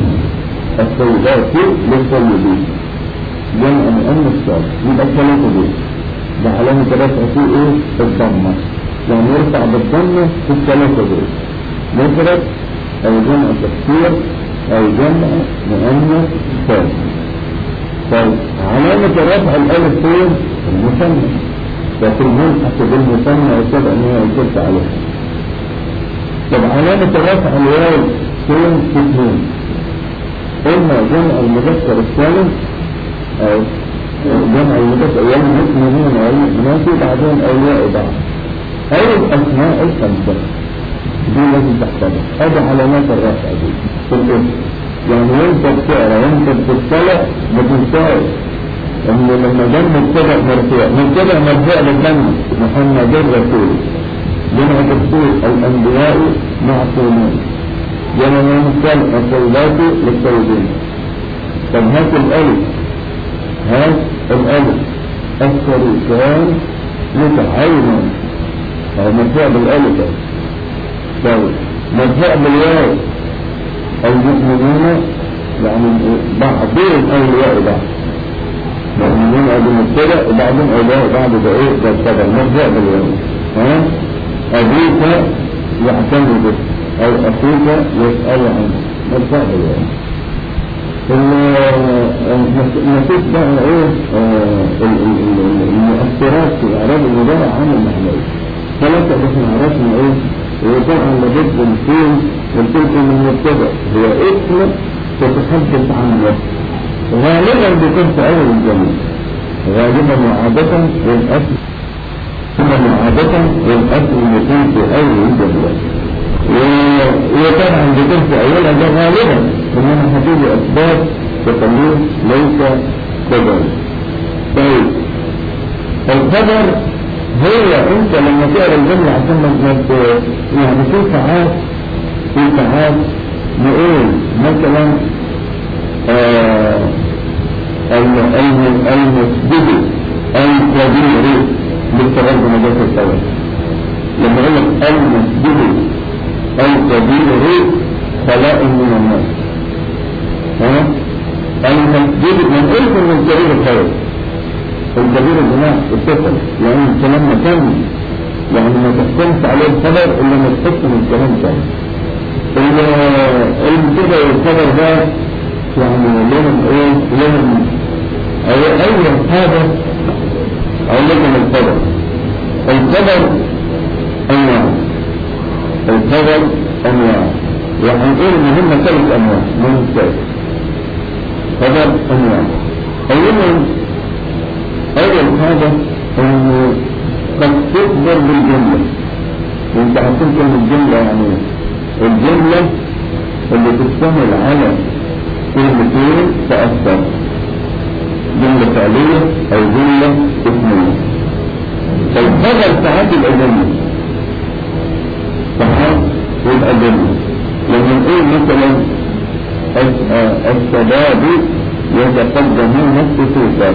C: السيدات للسيدين جمع مؤنث سالم يبقى الثلاثه دول ده علامه رفع فيه ايه الضمه يعني يرفع بالضمه في الثلاثه دول مفرد او جمع تفسير او جمع مؤنث سالم طيب علامة رفع الألف فين؟ المثنى لكن ملحق بالمثنى وسبق ان هي قلت عليها طب علامة رفع الواو فين؟ في اثنين إما جمع المذكر السالم أو جمع المذكر أيام المؤمنين أو المؤمنات بعدين أولياء بعض أو الأسماء الخمسة دي لازم تحفظها هذه علامات الرفع دي في الاسم يعني وانت بتقرا وانت بتطلع ما تنساش ان لما جه مبتدا مرفوع مبتدا مرفوع بالدم محمد الرسول جمع تفسير الانبياء معصومون جمع مثال السيدات للسيدين طب هات الالف هات الالف الشريكان متعاونان او مرفوع بالالف طيب مرفوع بالواو المؤمنون يعني بعضهم أولياء بعض مؤمنون أبو مبتدأ وبعضهم أولياء بعض ده إيه ده الخبر مرجع باليوم ها أبيك يعتني به أو أخوك يسأل عنه مرجع باليوم النتيجة بقى ايه المؤثرات في اعراب المضارع عن المعنوي ثلاثة احنا عرفنا ايه وطبعا لابد نكون قلت من المبتدا هو اسم تتحدث عنه غالبا بيكون في اول الجميع غالبا وعادة والاصل ثم عادة والاصل يكون في اول الجميع وطبعا بيكون في اولها ده غالبا انما هتيجي اسباب تخليه ليس كذلك طيب الخبر هو انت لما تقرا الجمله عشان ما يعني في ساعات في ساعات نقول مثلا آه المسجد الكبير بالتغرب مجال الثواب لما يقول لك المسجد الكبير خلاء من الناس ها المسجد من قلت من الكبير الخير الكبير يا جماعه اتصل يعني الكلام مكان يعني ما تحكمش عليه الخبر الا ما تحس من الكلام تاني المبتدا والخبر ده يعني لهم ايه لهم اي اي حاجه او لكم الخبر الخبر انواع الخبر انواع وهنقول ان هم ثلاث انواع من الثالث خبر انواع اولا اول حاجه انه قد تخبر بالجمله وانت هتقول كلمه الجمله يعني الجمله اللي تشتمل على كلمتين تأثر جملة فعلية أو جملة اسمية فالخبر ساعات يبقى جملة ساعات يبقى جملة لما نقول مثلا الشباب يتقدمون السفوفات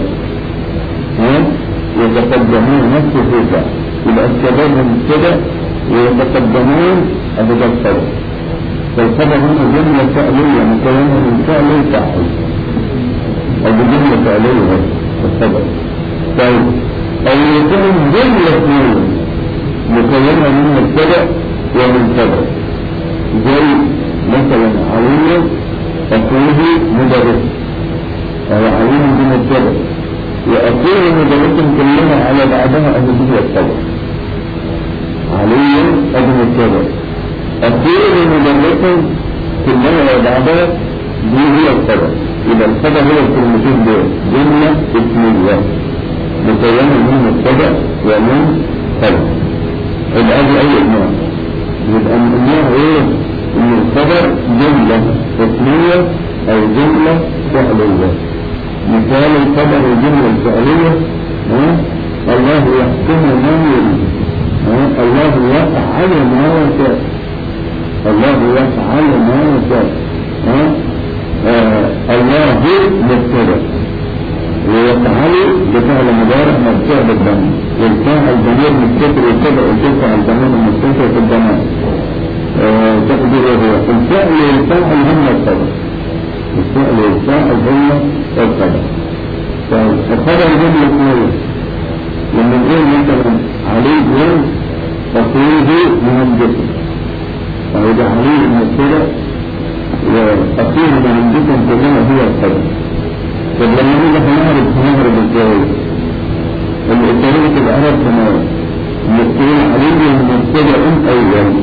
C: يتقدمون السفوفات يبقى الشباب مبتدأ ويتقدمون أبو ده الخبر فالخبر هنا جملة فعلية مكونة من فعل وفاعل أو بجملة فعلية الخبر طيب أو يكون جملة مكونة من مبتدأ ومنتبه زي مثلا علي أخوه مدرس أو علي بمبتدأ وأخوه مدرس كلها على بعضها أن هي الطبع علي أبو مبتدأ أخوه مدرس كلها على بعضها دي هي الطبع يبقى الطبع هو الكلمتين دول جملة اسمية مكونة من مبتدأ ومن طبع يبقى دي أي إجماع يبقى الإجماع إيه؟ إن الخبر جملة اسمية أو جملة فعلية مثال الخبر الجملة الفعلية ها؟ الله يحكم ما يريد ها؟ الله يفعل ما يشاء الله يفعل ما يشاء ها؟ آه الله مبتدأ ويفعل بفعل مضارع مبتدأ بالضم والفاعل ضمير مستتر يتبع وترفع الضمير المستتر في الضمان آه تقديره هو الفعل والفاعل هم الخبر الفعل والفاعل هم الخبر طيب الخبر جملة اسمية لما نقول مثلا علي بن أخوه من الجسم أو ده علي المبتدأ وأخوه من الجسم كلها هي الخبر طب لما نيجي هنعرف هنعرف ازاي الطريقة العرب كما مبتدأ عليه مبتدأ أول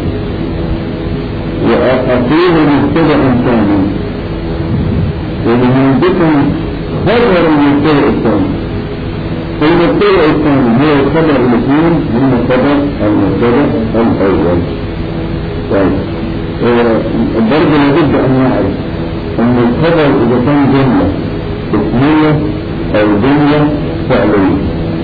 C: وأخوه مبتدأ ثاني ومن عندكم خبر المبتدأ الثاني المبتدأ الثاني هو الخبر الاثنين من خبر المبتدأ الأول طيب برضه لابد أن نعرف أن الخبر إذا كان جملة اسمية أو جملة فعلية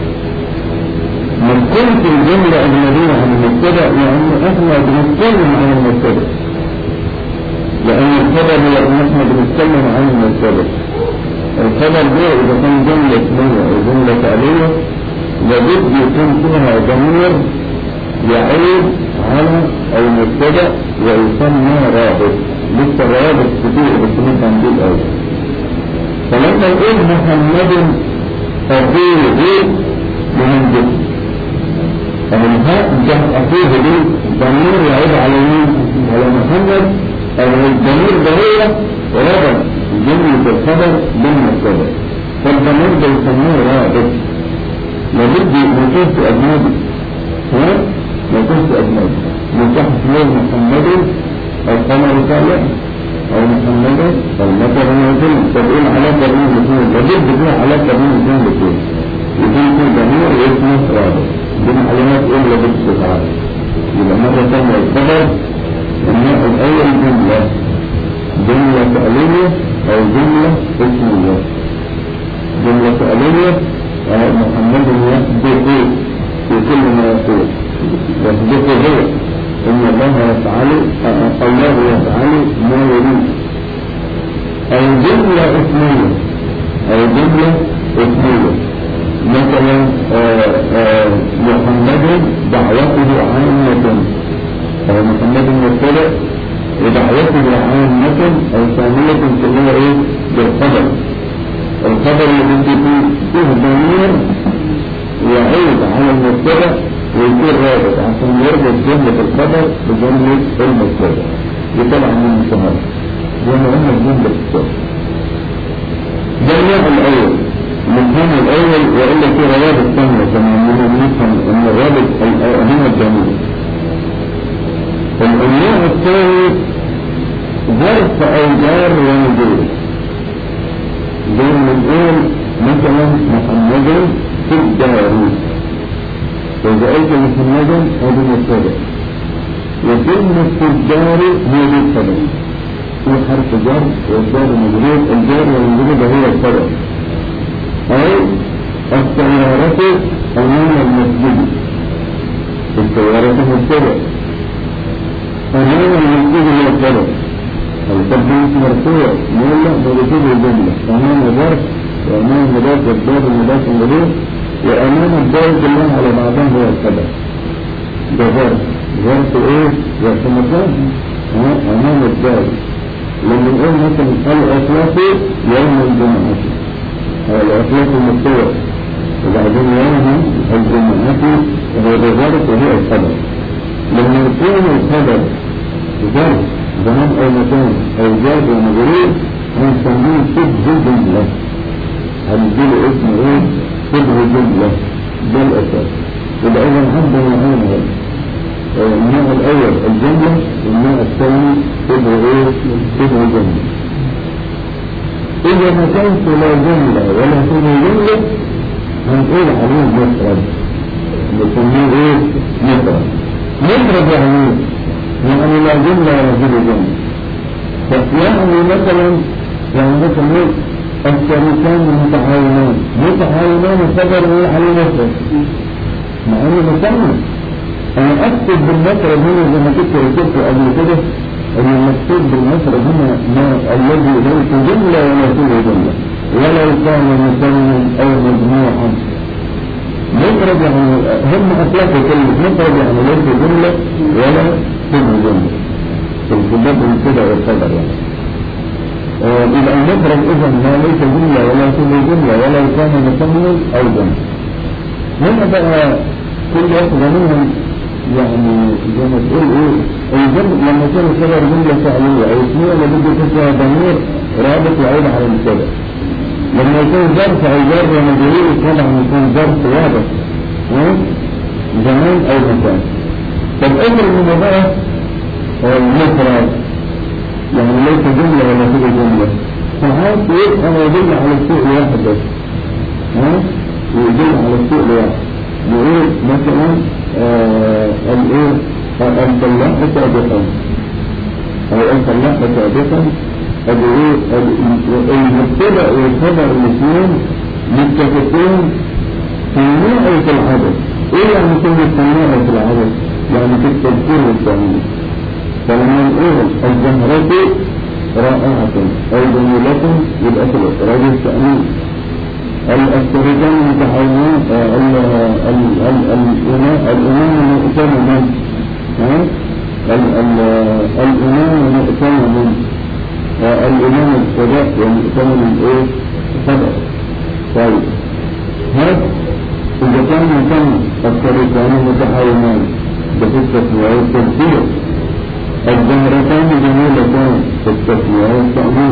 C: من كنت الجملة أجنبية عن المبتدأ لأن إحنا بنتكلم عن المبتدأ لأن الخبر هو أن إحنا بنتكلم عن المبتدأ الخبر ده إذا كان جملة اسمية أو جملة فعلية لابد يكون فيها ضمير يعود على المبتدأ ويسمى رابط لسه الروابط كتير بس مش هنقول الأول فلما نقول محمد أخوه من جسم فالهاء جمع أخوه دي ضمير يعود على مين؟ على محمد أو الضمير ده هو رابط جملة الخبر بالمبتدأ فالضمير ده يسموه رابط لابد يكون في أجنبي ها؟ يكون في أجنبي يصح اسمه محمد القمر صالح أو محمد المطر موجود تقول علاقة بين الاثنين لابد فيها علاقة بين الاثنين الاثنين يكون في ضمير واسمه رابط دي علامات ايه اللي لابد تتعرف يبقى مرة ثانية الخبر النوع الأول جملة جملة فعلية أو جملة اسمية جملة فعلية محمد يحدث في كل ما يقول يحدث هو إن الله يفعل الله يفعل ما يريد أو جملة اسمية أو جملة اسمية مثلا محمد دعوته عامة أو محمد مبتدأ ودعوته عامة أو شاملة كلها إيه بالخبر الخبر اللي فيه فيه ضمير يعود على المبتدأ ويكون رابط عشان يربط جملة الخبر بجملة المبتدأ يطلع من الشهادة زي ما قلنا جملة الخبر ده النوع الأول الامتحان الأول وإلا في روابط ثانية كما أننا نفهم أن الرابط هنا الجميل النوع الثاني ظرف أو جار ومجرور زي ما نقول مثلا محمد في الدار وإذا قلت محمدا هذا مبتدا وكلمة في الدار هي دي الخبر في حرف جر والجار مجرور الجار والمجرور هو الخبر أو السيارة أمام المسجد السيارة مبتدا أمام المسجد هو الخبر التبديل مرفوع مولى برسول الجملة أمام ظرف وأمام مضاف والدار المضاف إليه وأمام الدار كلها على بعضها هو الخبر ده ظرف ظرف إيه؟ ظرف مكان أمام الدار لما نقول مثلا الأطلاق يوم الجمعة الأطلاق المفتوح وبعدين يوم الجمعة وهو ده ظرف وهو الخبر لما يكون الخبر ظرف زمان أو مكان أو جاد ومغرور هنسميه شبه جملة هنديله اسم ايه؟ شبه جملة ده الأساس يبقى إذا عندنا هنا النوع الأول الجملة والنوع الثاني شبه ايه؟ شبه جملة إذا ما كانت لا جملة ولا شبه جملة هنقول عليه مفرد نسميه ايه؟ مفرد مفرد يعني ايه؟ يعني لا جملة ولا شبه جملة يعني مثلا يعني مثلا الشريكان متعاونان متعاونان خبر ايه عليه مفرد مع انه مسمى انا اكتب بالمفرد هنا زي ما كنت ركبت قبل كده ان المكتوب بالمفرد هنا ما الذي ليس جملة ولا شبه جملة ولو كان مسمى او مجموعا مفرد يعني هم اطلقوا كلمة مفرد يعني ليس جملة ولا شبه جملة في الكتاب من كده والقدر يعني يبقى المفرد اذا ما ليس جملة ولا شبه جملة ولا كان مسمى او جملة هنا بقى كل واحدة منهم يعني زي ما تقول ايه الجمع لما كان خبر جملة فعلية او اسمية اللي بده فيها ضمير رابط يعود على المبتدا لما يكون ظرف او جر ومجرور طبعا يكون ظرف واضح زمان او مكان طب امر من بقى المفرد يعني ليس جملة ولا كده جملة ساعات يبقى يدل على الشيء الواحد بس ها ويدل على الشيء الواحد يقول مثلا الايه الفلاح سابقا او الفلاح سابقا المبتدا والخبر الاثنين متفقين في النوع في العدد ايه يعني كلمة في النوع في العدد يعني في التذكير والتعليم فلما نقول الزهرة رائعة أو جميلة يبقى في الإخراج التأمين الشريكان المتحولون الإمام المؤتمن الإمام المؤتمن الإمام الصدق والمؤتمن الإيه؟ صدق طيب هذا إذا كان مكان الشريكان المتحولان بفتة والتنسيق الزهرتان جميلتان في التسمية والتأمين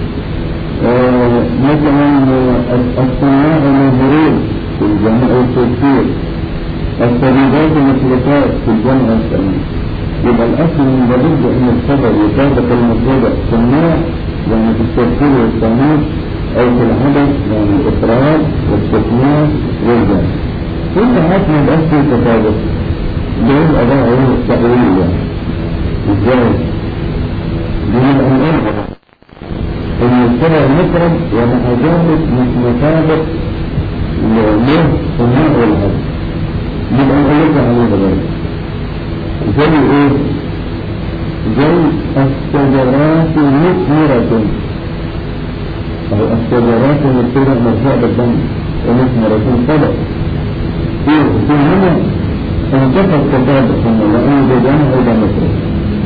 C: مثلا الصناع المهرين في الجمع والتفسير الطبيبات المسلكات في الجمع والتأمين يبقى الأصل من لابد أن الخبر يطابق المبتدأ صناع يعني في التفسير والتأمين أو في العدد يعني الإفراد والتسمية والجمع كل حاجة ما يبقاش فيه تطابق ده يبقى ده عيون التأويل يعني ازاي؟ بنبقى نقول ان السبع مفرد ومع ذلك مش مطابق له النوع والهدف يبقى نقول لك عليه دلوقتي زي ايه؟ زي الشجرات مثمرة أو الشجرات مثمرة مرفوع بالدم ومثمرة صدق ايه؟ في هنا انتفى التطابق هنا لأنه ده جمع وده مفرد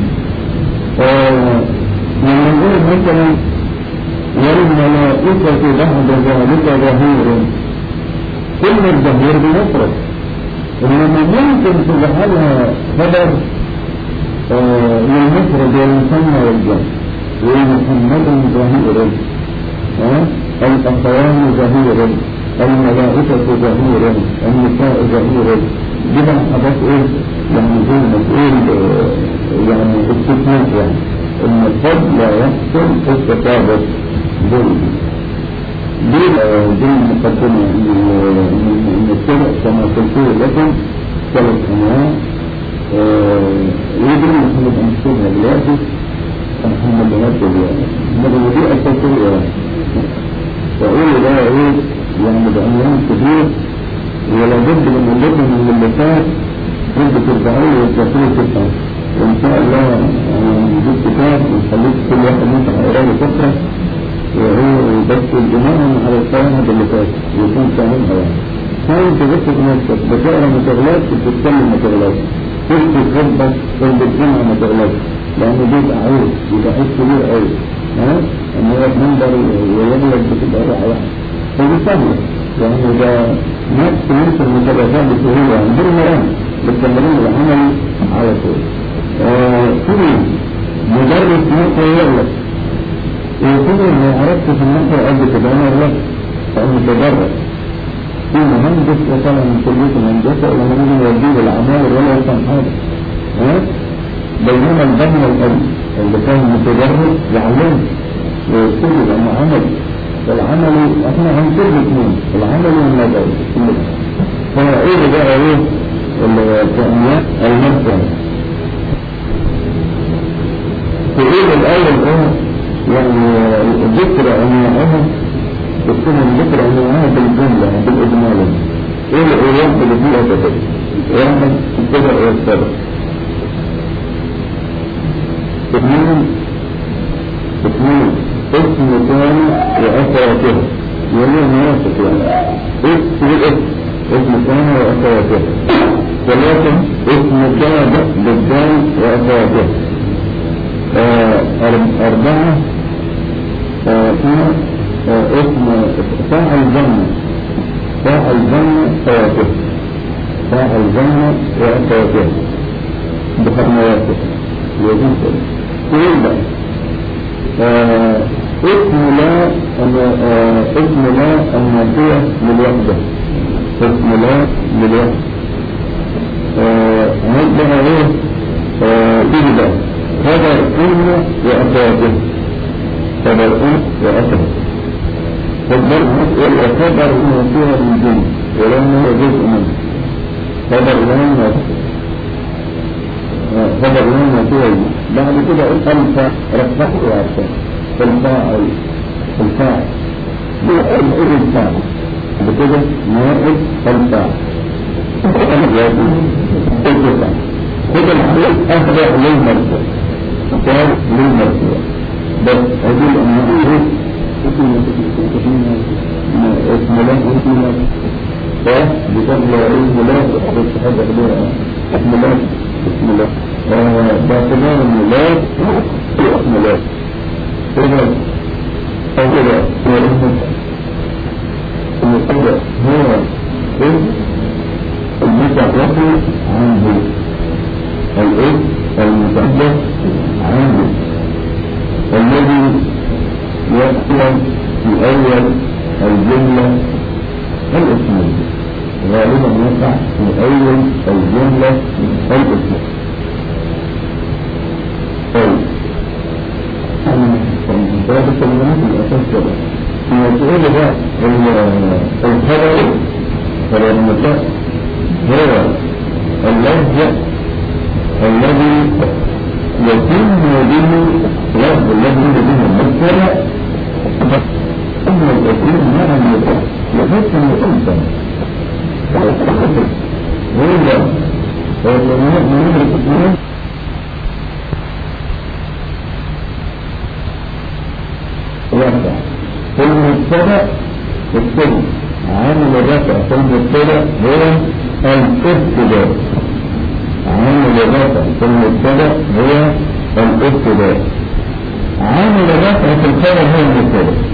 C: لما نقول مثلا والملائكة بعد ذلك ظهير كل الظهير بمفرد إنما ممكن تجعلها خبر للمفرد والمثنى والجمع ومحمد ظهير الأخوان ظهير الملائكة ظهير النساء ظهير بما حدث ايه يعني زي ما تقول يعني استثناء يعني ان الفضل لا يحصل في التطابق دول دول دي المقدمة ان السبع كما قلت لكم ثلاث انواع ويدري محمد امسكها دلوقتي محمد بنات محمد دي اساسية واقول ده ايه يعني بعنوان كبير ولا بد من اللغة من اللغات بد ترجعوا وتذكروا تسعة وإن شاء الله نجيب كتاب ونخليك كل واحد منكم هيقرا له فترة وهو بس الإمام على القواعد اللي فاتت ويكون فاهمها يعني. حاول تذكر نفسك بتقرا ما تغلطش بتتكلم ما تغلطش تكتب خطبك عند الجمعة ما تغلطش لأنه بيبقى عيب بيبقى عيب كبير قوي ها؟ إن هو منبر ويغلط بتبقى روعة واحدة فدي سهلة يعني ده نفس نفس المتابعات بسهولة يعني دول مرام بالتمرين العملي على طول آه، في مدرس ممكن يغلط ويكون ما عرفت في النحو قد كده انا غلط فانا متدرب في مهندس وطلع من كلية الهندسة ولما نيجي نوديه العمال ولا يفهم حاجة ها بينما البني الأبي اللي كان متدرب يعلمه ويكتب لأنه عمل فالعمل احنا هنكتب اثنين العمل والنظري فايه بقى ايه التأميات المبدأ تقول الأول ايه يعني ذكر أنواعها تكون الذكر أنواعها بالجملة بالإجمال ايه الأولاد اللي فيها كده واحد كده والسبب اثنين اثنين اسم ثاني وأخواته يقولون مناسك يعني اسم اسم اسم ثاني وأخواته ثلاثة اسم جاد بالدال وأخواته آه أربعة آه آه اسم فاعل جنة فاعل جنة فواته فاعل جنة وأخواته بخدمواته يجب كل ده اسم لا آه اسم لا النافية للوحدة اسم لا للوحدة هذا ايه تجد خبر أم وأخواته خبر أم وأخواته فالضرب مسؤول وخبر نافية للجن ولم هو جزء منه خبر لا نافية خبر لا نافية بعد كده ألف رفعت وعرفت الفاعل الفاعل نائب الفاعل بكده نائب الفاعل خد الحقيقة أفرع للمرفوع كان للمرفوع بس هذه الأمور اسم الله اسم الله صح بتبلغ اسم الله بس هذا اسم الله اسم الله باعتبار الميلاد اسم الله إذا أولا هو اسم المقدر هو اسم المتعرف عنه الاسم المتعرف عنه الذي يأتي في أول الجملة الاسمية غالبا يقع في أول الجملة الاسمية طيب باب الكلمات الأساس كده المسؤول ده الخبر خبر المساء هو اللفظ الذي يتم به لفظ الذي به المسألة أما الأسئلة مع المساء يحس أن الأنسى هو ده هو الكلمات من يدرك رفع في المبتدا السن عامل الرفع في المبتدا هو الابتداء عامل الرفع في المبتدا هو الابتداء عامل الرفع في الخبر هو المبتدا